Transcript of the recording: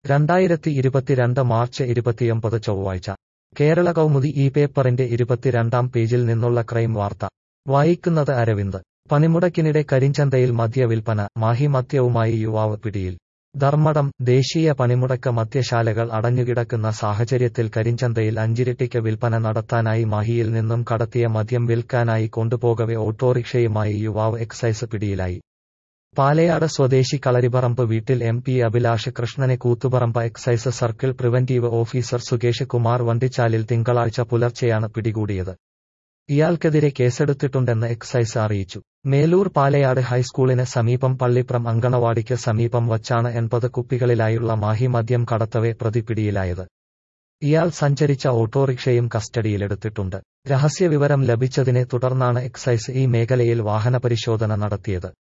രണ്ടായിരത്തി ഇരുപത്തിരണ്ട് മാർച്ച് ഇരുപത്തിയൊമ്പത് ചൊവ്വാഴ്ച കേരള കൗമുദി ഈ പേപ്പറിന്റെ ഇരുപത്തിരണ്ടാം പേജിൽ നിന്നുള്ള ക്രൈം വാർത്ത വായിക്കുന്നത് അരവിന്ദ് പണിമുടക്കിനിടെ കരിഞ്ചന്തയിൽ മദ്യ വിൽപ്പന മാഹി മദ്യവുമായി യുവാവ് പിടിയിൽ ധർമ്മടം ദേശീയ പണിമുടക്ക് മദ്യശാലകൾ അടഞ്ഞുകിടക്കുന്ന സാഹചര്യത്തിൽ കരിഞ്ചന്തയിൽ അഞ്ചിരട്ടിക്ക് വിൽപ്പന നടത്താനായി മാഹിയിൽ നിന്നും കടത്തിയ മദ്യം വിൽക്കാനായി കൊണ്ടുപോകവെ ഓട്ടോറിക്ഷയുമായി യുവാവ് എക്സൈസ് പിടിയിലായി പാലയാട് സ്വദേശി കളരിപറമ്പ് വീട്ടിൽ എം പി അഭിലാഷ് കൃഷ്ണനെ Koothuparamba excise circle preventive officer Sukesh Kumar വണ്ടിച്ചാലിൽ തിങ്കളാഴ്ച പുലർച്ചെയാണ് പിടികൂടിയത് ഇയാൾക്കെതിരെ കേസെടുത്തിട്ടുണ്ടെന്ന് എക്സൈസ് അറിയിച്ചു മേലൂർ പാലയാട് ഹൈസ്കൂളിന് സമീപം പള്ളിപ്രം അങ്കണവാടിക്ക് സമീപം വച്ചാണ് എൺപത് കുപ്പികളിലായുള്ള മാഹി മദ്യം കടത്തവെ പ്രതി പിടിയിലായത് ഇയാൾ സഞ്ചരിച്ച ഓട്ടോറിക്ഷയും കസ്റ്റഡിയിലെടുത്തിട്ടുണ്ട് രഹസ്യവിവരം ലഭിച്ചതിനെ തുടർന്നാണ് എക്സൈസ് ഈ മേഖലയിൽ വാഹനപരിശോധന നടത്തിയത്